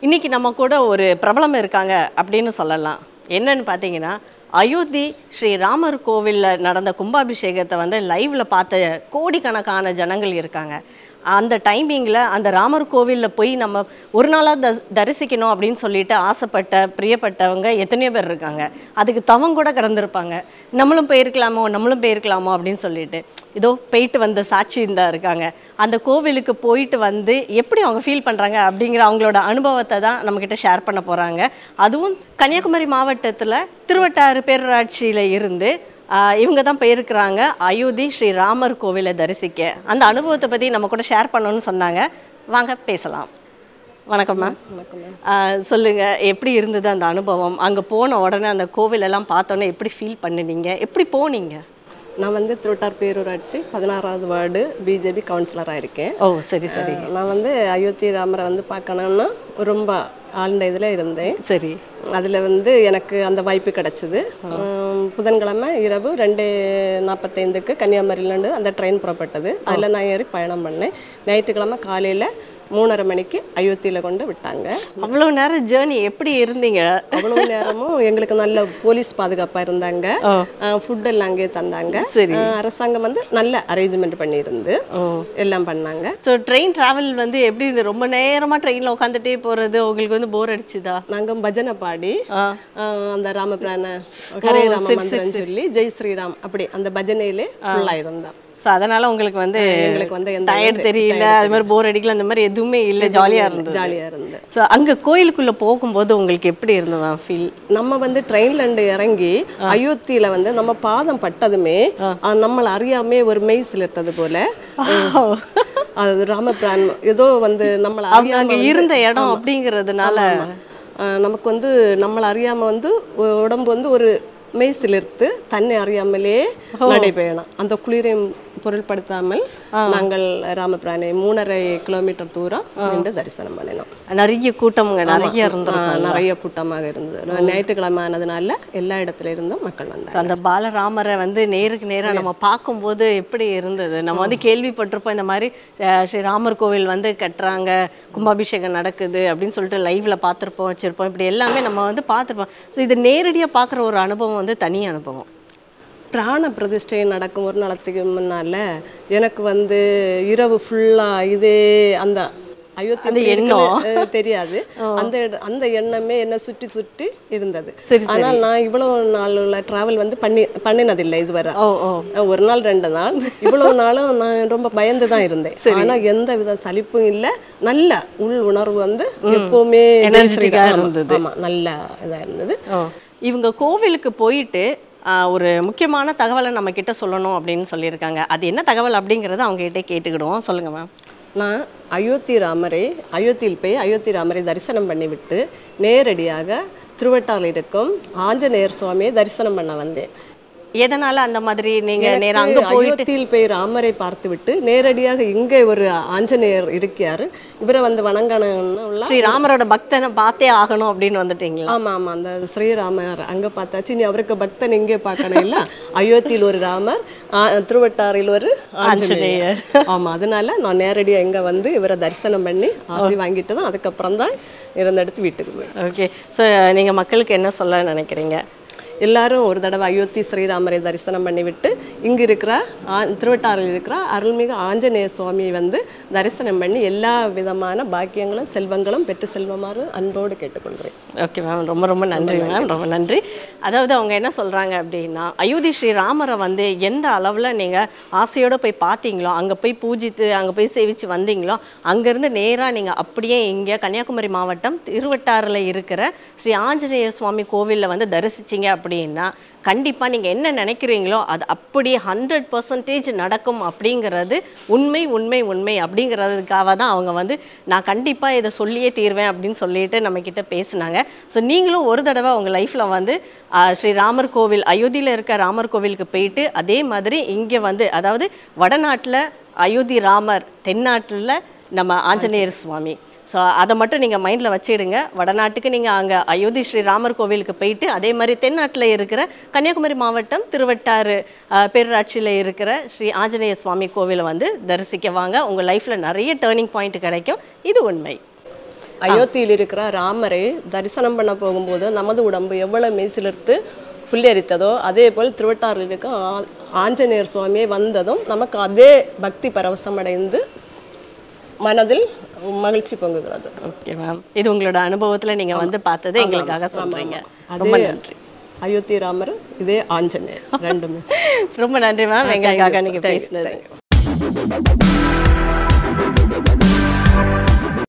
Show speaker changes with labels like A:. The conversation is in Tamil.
A: இன்னைக்கு நம்ம கூட ஒரு பிரபலம் இருக்காங்க அப்படின்னு சொல்லலாம் என்னன்னு பார்த்தீங்கன்னா அயோத்தி ஸ்ரீ ராமர் கோவிலில் நடந்த கும்பாபிஷேகத்தை வந்து லைவ்ல பார்த்த கோடிக்கணக்கான ஜனங்கள் இருக்காங்க அந்த டைமிங்கில் அந்த ராமர் கோவிலில் போய் நம்ம ஒரு நாளாக த தரிசிக்கணும் அப்படின்னு சொல்லிட்டு ஆசைப்பட்ட பிரியப்பட்டவங்க எத்தனையோ பேர் இருக்காங்க அதுக்கு தவம் கூட கடந்திருப்பாங்க நம்மளும் போயிருக்கலாமோ நம்மளும் போயிருக்கலாமோ அப்படின்னு சொல்லிட்டு இதோ போயிட்டு வந்த சாட்சி இந்த இருக்காங்க அந்த கோவிலுக்கு போயிட்டு வந்து எப்படி அவங்க ஃபீல் பண்ணுறாங்க அப்படிங்கிற அவங்களோட அனுபவத்தை தான் நம்மக்கிட்ட ஷேர் பண்ண போகிறாங்க அதுவும் கன்னியாகுமரி மாவட்டத்தில் திருவட்டாறு பேரூராட்சியில் இருந்து ஆஹ் இவங்க தான் போயிருக்கிறாங்க அயோத்தி ஸ்ரீ ராமர் கோவிலை தரிசிக்க அந்த அனுபவத்தை பற்றி நம்ம கூட ஷேர் பண்ணணும்னு சொன்னாங்க வாங்க பேசலாம் வணக்கம் மேம் ஆஹ் சொல்லுங்க எப்படி இருந்தது அந்த அனுபவம் அங்கே போன உடனே அந்த கோவிலெல்லாம் பார்த்தோன்னே எப்படி ஃபீல் பண்ணுனீங்க எப்படி போனீங்க
B: நான் வந்து திருவட்டார் பேரூராட்சி பதினாறாவது வார்டு பிஜேபி கவுன்சிலராக இருக்கேன்
A: ஓ சரி சரி
B: அஹ் நான் வந்து அயோத்தி ராமரை வந்து பார்க்கணும்னு ரொம்ப ஆழ்ந்த இதில் இருந்தேன்
A: சரி
B: அதில் வந்து எனக்கு அந்த வாய்ப்பு கிடச்சிது புதன்கிழமை இரவு ரெண்டு நாற்பத்தைந்துக்கு கன்னியாகுமரியிலேருந்து அந்த ட்ரெயின் புறப்பட்டது அதில் நான் ஏறி பயணம் பண்ணேன் ஞாயிற்றுக்கிழமை காலையில் மூணரை மணிக்கு அயோத்தியில் கொண்டு விட்டாங்க
A: அவ்வளோ நேரம் ஜேர்னி எப்படி இருந்தீங்க
B: அவ்வளோ நேரமும் எங்களுக்கு நல்ல போலீஸ் பாதுகாப்பாக இருந்தாங்க ஃபுட் எல்லாம் அங்கேயே தந்தாங்க
A: சரி.
B: அஹ் அரசாங்கம் வந்து நல்ல அரேஞ்ச்மெண்ட் பண்ணியிருந்து
A: ஓ
B: எல்லாம் பண்ணாங்க
A: ஸோ ட்ரெயின் டிராவல் வந்து எப்படி இருந்தது ரொம்ப நேரமாக ட்ரெயினில் உட்காந்துட்டே போகிறது உங்களுக்கு வந்து போர் அடிச்சுதா
B: நாங்க பஜனை பாடி
A: ஆ
B: அஹ் அந்த ராமபிரான ஹரே ராம மந்திரம் சொல்லி ஜெய் ஸ்ரீராம் அப்படி அந்த பஜனையிலே ஃபுல்லாக இருந்தோம்
A: ஸோ அதனால உங்களுக்கு வந்து
B: எங்களுக்கு வந்து எந்த
A: டயர்ட் தெரியல அது மாதிரி போர் அடிக்கல அந்த மாதிரி எதுவுமே இல்லை ஜாலியாக இருந்தது
B: ஜாலியாக இருந்து
A: ஸோ அங்கே கோயிலுக்குள்ளே போகும்போது உங்களுக்கு எப்படி இருந்தது ஃபீல்
B: நம்ம வந்து ட்ரெயின்ல இருந்து இறங்கி அயோத்தியில வந்து நம்ம பாதம் பட்டதுமே அஹ் நம்மள அறியாமே ஒரு மெய் சிலிர்த்தது போல அது ராமபிரான் ஏதோ வந்து நம்மள
A: அவங்க
B: அறியாம
A: அங்கே
B: வந்து-
A: இருந்த இடம் அப்படிங்கிறதுனால
B: அஹ் நமக்கு வந்து நம்மள அறியாம வந்து உ- உடம்பு வந்து ஒரு மெய் சிலிர்த்து தன்னை அறியாமலே நடைபயணம் அந்த குளிரையும் பொருள்படுத்தாமல் நாங்கள் ராமபிரானை மூணரை கிலோமீட்டர் தூரம் நின்று தரிசனம் பண்ணினோம்
A: நிறைய கூட்டம்ங்க நிறைய இருந்தோம்
B: ஆஹ் நிறைய கூட்டமாக இருந்தது ஞாயிற்றுக்கிழமை ஆனதுனால எல்லா இடத்துல இருந்தும் மக்கள் வந்தாங்க
A: அந்த பாலராமரை வந்து நேருக்கு நேராக நம்ம பார்க்கும்போது எப்படி இருந்தது நம்ம வந்து கேள்விப்பட்டிருப்போம் இந்த மாதிரி அஹ், ஸ்ரீ ராமர் கோவில் வந்து கட்டுறாங்க கும்பாபிஷேகம் நடக்குது அப்படின்னு சொல்லிட்டு லைவ்ல பார்த்துருப்போம் வச்சிருப்போம் இப்படி எல்லாமே நம்ம வந்து பார்த்துருப்போம் ஸோ இது நேரடியாக பார்க்குற ஒரு அனுபவம் வந்து தனி அனுபவம்
B: பிராண பிரதிஷ்டை நடக்கும் ஒரு நாளத்துக்கு முன்னால எனக்கு வந்து இரவு ஃபுல்லா இதே அந்த அயோத்தி
A: அந்த
B: எப்படி
A: எண்ணம்.
B: இருக்குன்னு, அஹ், தெரியாது அந்த இட- அந்த எண்ணமே என்ன சுற்றி சுற்றி இருந்தது
A: சரி,
B: ஆனால் நான் இவ்வளவு நாள் உள்ள டிராவல் வந்து பண்ணி பண்ணினதில்லை இதுவரை
A: ஓ ஓ
B: அஹ் ஒரு நாள் ரெண்டு நாள் இவ்வளவு நாளும் நான் ரொம்ப பயந்து தான் இருந்தேன் ஆனா எந்த வித சலிப்பும் இல்ல நல்ல உள் உணர்வு வந்து எப்பவுமே
A: Energetic-ஆ
B: ஆமா,
A: இருந்தது.
B: ஆமா நல்ல இதா இருந்தது
A: ஓ இவங்க கோவிலுக்கு போயிட்டு ஆஹ், ஒரு முக்கியமான தகவலை நம்ம கிட்ட சொல்லணும் அப்படின்னு சொல்லியிருக்காங்க அது என்ன தகவல் அப்படிங்கிறத அவங்க கிட்டே கேட்டுக்கிடுவோம் சொல்லுங்க மேம்
B: நான் அயோத்தி ராமரை அயோத்தியில் போய் அயோத்தி ராமரை தரிசனம் பண்ணிவிட்டு நேரடியாக திருவட்டாரில் இருக்கும் ஆஞ்சநேயர் சுவாமியை தரிசனம் பண்ண வந்தேன்
A: எதனால அந்த மாதிரி நீங்க நேரா
B: எனக்கு
A: அங்க போயிட்டு
B: அயோத்தியில் போய் ராமரை பார்த்துவிட்டு நேரடியாக இங்கே ஒரு ஆஞ்சநேயர் இருக்காரு இவரை வந்து வணங்கணும்னு உள்ள
A: ஸ்ரீ ராமரோட பக்தனை பார்த்தே ஆகணும் அப்படின்னு வந்துட்டீங்களா
B: ஆமா ஆமா அந்த ஸ்ரீராமர் அங்க பார்த்தாச்சு நீ அவருக்கு பக்தன் இங்கே பார்க்கணும் இல்ல அயோத்தியில் ஒரு ராமர் ஆ, திருவட்டாரில் ஒரு ஆஞ்சநேயர் ஆமா அதனால நான் நேரடியா இங்க வந்து இவரை தரிசனம் பண்ணி ஆசி வாங்கிட்டு தான் அதுக்கப்புறம் தான் இருந்த இடத்து வீட்டுக்கு போய்
A: ஓகே ஸோ நீங்க மக்களுக்கு என்ன சொல்ல நினைக்கிறீங்க
B: எல்லாரும் ஒரு தடவை அயோத்தி ஸ்ரீராமரை தரிசனம் பண்ணிவிட்டு இங்க இருக்கிற ஆ- திருவட்டாரில் இருக்கிற அருள்மிகு ஆஞ்சநேய சுவாமியை வந்து தரிசனம் பண்ணி எல்லா விதமான பாக்கியங்களும் செல்வங்களும் பெற்று செல்வமாறு அன்போடு கேட்டுக்கொள்கிறேன்
A: ஓகே மேம் ரொம்ப ரொம்ப நன்றி மேம் ரொம்ப நன்றி அதாவது அவங்க என்ன சொல்றாங்க அப்படின்னா அயோத்தி ஸ்ரீ ராமரை வந்து எந்த அளவில் நீங்க ஆசையோட போய் பார்த்தீங்களோ அங்க போய் பூஜித்து அங்க போய் சேவிச்சு வந்தீங்களோ அங்கேருந்து நேரா நீங்க அப்படியே இங்க கன்னியாகுமரி மாவட்டம் திருவட்டாறுல இருக்கிற ஸ்ரீ ஆஞ்சநேய சுவாமி கோவில்ல வந்து தரிசிச்சீங்க அப்படின்னா கண்டிப்பா நீங்க என்ன நினைக்கிறீங்களோ அது அப்படியே ஹண்ட்ரட் பர்சன்டேஜ் நடக்கும் அப்படிங்கிறது உண்மை உண்மை உண்மை அப்படிங்கிறதுக்காக தான் அவங்க வந்து நான் கண்டிப்பா இதை சொல்லியே தீர்வேன் அப்படின்னு சொல்லிட்டு நம்ம கிட்ட பேசினாங்க ஸோ நீங்களும் ஒரு தடவை உங்க லைஃப்ல வந்து ஆஹ், ஸ்ரீ ராமர் கோவில் அயோத்தியில இருக்க ராமர் கோவிலுக்கு போயிட்டு அதே மாதிரி இங்க வந்து அதாவது வடநாட்டுல அயோத்தி ராமர் தென்னாட்டுல நம்ம ஆஞ்சநேயர் சுவாமி ஸோ அதை மட்டும் நீங்கள் மைண்டில் வச்சிடுங்க வடநாட்டுக்கு நீங்கள் அங்கே அயோத்தி ஸ்ரீ ராமர் கோவிலுக்கு போயிட்டு அதே மாதிரி தென்னாட்டில் இருக்கிற கன்னியாகுமரி மாவட்டம் திருவட்டாறு ஆஹ், பேரூராட்சியில் இருக்கிற ஸ்ரீ ஆஞ்சநேய சுவாமி கோவிலை வந்து தரிசிக்க வாங்க உங்கள் லைஃப்பில் நிறைய டேர்னிங் பாயிண்ட் கிடைக்கும் இது உண்மை
B: அயோத்தியில் இருக்கிற ராமரை தரிசனம் பண்ண போகும்போது நமது உடம்பு எவ்வளவு மெய்சிலிர்த்து புல்லரித்ததோ அதே போல் திருவட்டாரில் இருக்க ஆ- ஆஞ்சநேயர் சுவாமியை வந்ததும் நமக்கு அதே பக்தி பரவசம் அடைந்து மனதில் மகிழ்ச்சி பொங்குகிறது
A: ஓகே மேம் இது உங்களோட அனுபவத்துல நீங்க வந்து பார்த்தது எங்களுக்காக சொல்றீங்க ரொம்ப
B: அதே
A: நன்றி
B: அயோத்தி ராமர் இதே ஆஞ்சநேயர் ரெண்டுமே
A: ரொம்ப நன்றி மேம் எங்களுக்காக
B: you,
A: நீங்க
B: sir. Thank you,
A: பேசினது